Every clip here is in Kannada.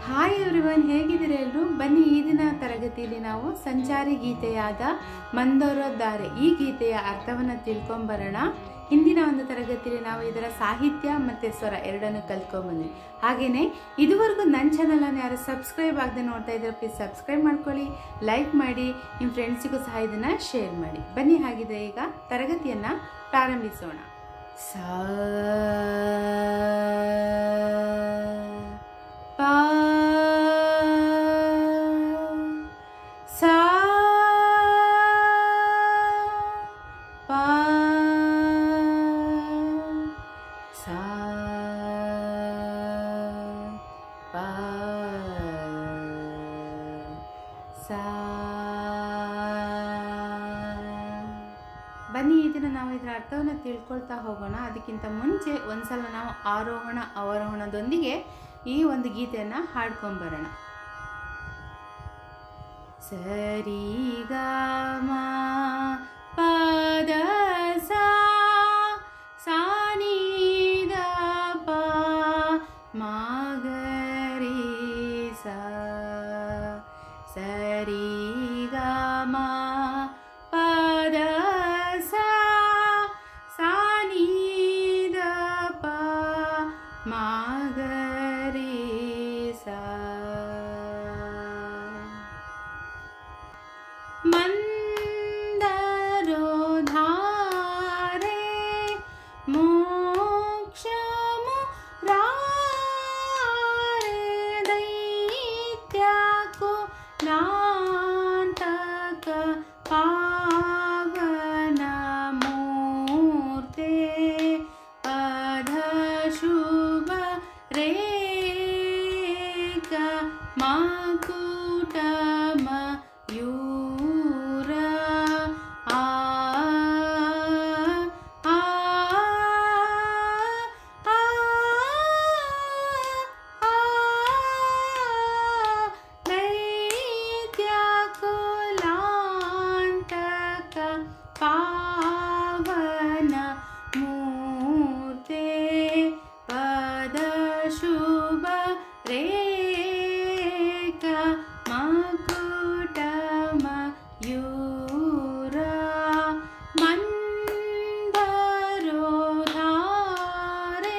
ಹಾಯ್ ಎವ್ರಿವನ್ ಹೇಗಿದ್ದೀರಾ ಎಲ್ಲರೂ ಬನ್ನಿ ಈ ದಿನ ತರಗತಿಯಲ್ಲಿ ನಾವು ಸಂಚಾರಿ ಗೀತೆಯಾದ ಮಂದೋರೋದ್ದಾರೆ ಈ ಗೀತೆಯ ಅರ್ಥವನ್ನು ತಿಳ್ಕೊಂಬರೋಣ ಹಿಂದಿನ ಒಂದು ತರಗತಿಯಲ್ಲಿ ನಾವು ಇದರ ಸಾಹಿತ್ಯ ಮತ್ತು ಸ್ವರ ಎರಡನ್ನು ಕಲ್ತ್ಕೊಂಡ್ಬಂದ್ವಿ ಹಾಗೆಯೇ ಇದುವರೆಗೂ ನನ್ನ ಚಾನಲನ್ನು ಯಾರು ಸಬ್ಸ್ಕ್ರೈಬ್ ಆಗದೆ ನೋಡ್ತಾ ಇದ್ದಾರೆ ಪ್ಲೀಸ್ ಸಬ್ಸ್ಕ್ರೈಬ್ ಮಾಡ್ಕೊಳ್ಳಿ ಲೈಕ್ ಮಾಡಿ ನಿಮ್ಮ ಫ್ರೆಂಡ್ಸಿಗೂ ಸಹ ಇದನ್ನು ಶೇರ್ ಮಾಡಿ ಬನ್ನಿ ಹಾಗಿದ್ರೆ ಈಗ ತರಗತಿಯನ್ನು ಪ್ರಾರಂಭಿಸೋಣ ಸಾ ಪಾ ಸಾ ಪಾ ಸಾ ಪಾ ಸಾ ಬನ್ನಿ ಇದನ್ನು ನಾವು ಇದರ ಅರ್ಥವನ್ನು ತಿಳ್ಕೊಳ್ತಾ ಹೋಗೋಣ ಅದಕ್ಕಿಂತ ಮುಂಚೆ ಒಂದ್ಸಲ ನಾವು ಆರೋಹಣ ಅವರೋಹಣದೊಂದಿಗೆ ಈ ಒಂದು ಗೀತೆಯನ್ನು ಹಾಡ್ಕೊಂಬರೋಣ ಸರಿ ಗ ಮ ಪದ ಸಾ ಸಾ ನೀ ದ ಪ ಮ ಗ ರೀ ಸಾ ಸರಿ ಗ ಮ ಪದ ಸಾ ಸಾ ನೀ ದ ಪ ಮ ಗ ರೀ ಸಾ ಮಂದರೋಧಾರೆ ಮೋಕ್ಷಮು ರಾರೆ ದೈತ್ಯಕೋ ನಾಂತಕ ಪಾವನ ಮೂರ್ತೆ ಪದ ಶುಭ ರೇಖ ಮಕುಟ ಮಯೂರ ಆ ಆ ಆ ಆ ದೈತ್ಯ ಕುಲಾಂತಕ ಪಾವನ ಮೂರ್ತೆ ಪದ ಶುಭ ರೇಖ ಮಕುಟ ಮಯೂರ ಮಂದರೋಧಾರೆ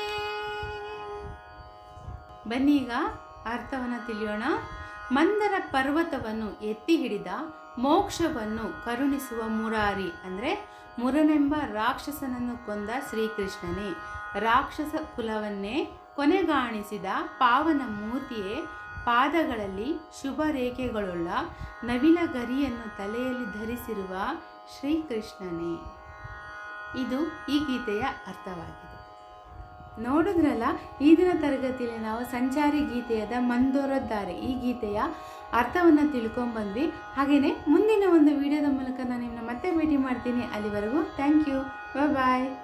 ಬನ್ನಿ ಈಗ ಅರ್ಥವನ್ನು ತಿಳಿಯೋಣ ಮಂದರ ಪರ್ವತವನ್ನು ಎತ್ತಿ ಹಿಡಿದ ಮೋಕ್ಷವನ್ನು ಕರುಣಿಸುವ ಮುರಾರಿ ಅಂದರೆ ಮುರನೆಂಬ ರಾಕ್ಷಸನನ್ನು ಕೊಂದ ಶ್ರೀಕೃಷ್ಣನೇ ರಾಕ್ಷಸ ಕುಲವನ್ನೇ ಕೊನೆಗಾಣಿಸಿದ ಪಾವನ ಮೂರ್ತಿಯೇ ಪಾದಗಳಲ್ಲಿ ಶುಭ ರೇಖೆಗಳುಳ್ಳ ನವಿಲ ಗರಿಯನ್ನು ತಲೆಯಲ್ಲಿ ಧರಿಸಿರುವ ಶ್ರೀಕೃಷ್ಣನೇ ಇದು ಈ ಗೀತೆಯ ಅರ್ಥವಾಗಿದೆ ನೋಡಿದ್ರಲ್ಲ ಈ ದಿನ ತರಗತಿಯಲ್ಲಿ ನಾವು ಸಂಚಾರಿ ಗೀತೆಯಾದ ಮಂದೋರದ್ದಾರೆ ಈ ಗೀತೆಯ ಅರ್ಥವನ್ನು ತಿಳ್ಕೊಂಬಂದ್ವಿ ಹಾಗೆಯೇ ಮುಂದಿನ ಒಂದು ವಿಡಿಯೋದ ಮೂಲಕ ನಾನು ನಿಮ್ಮನ್ನ ಮತ್ತೆ ಭೇಟಿ ಮಾಡ್ತೀನಿ ಅಲ್ಲಿವರೆಗೂ ಥ್ಯಾಂಕ್ ಯು ಬಾಯ್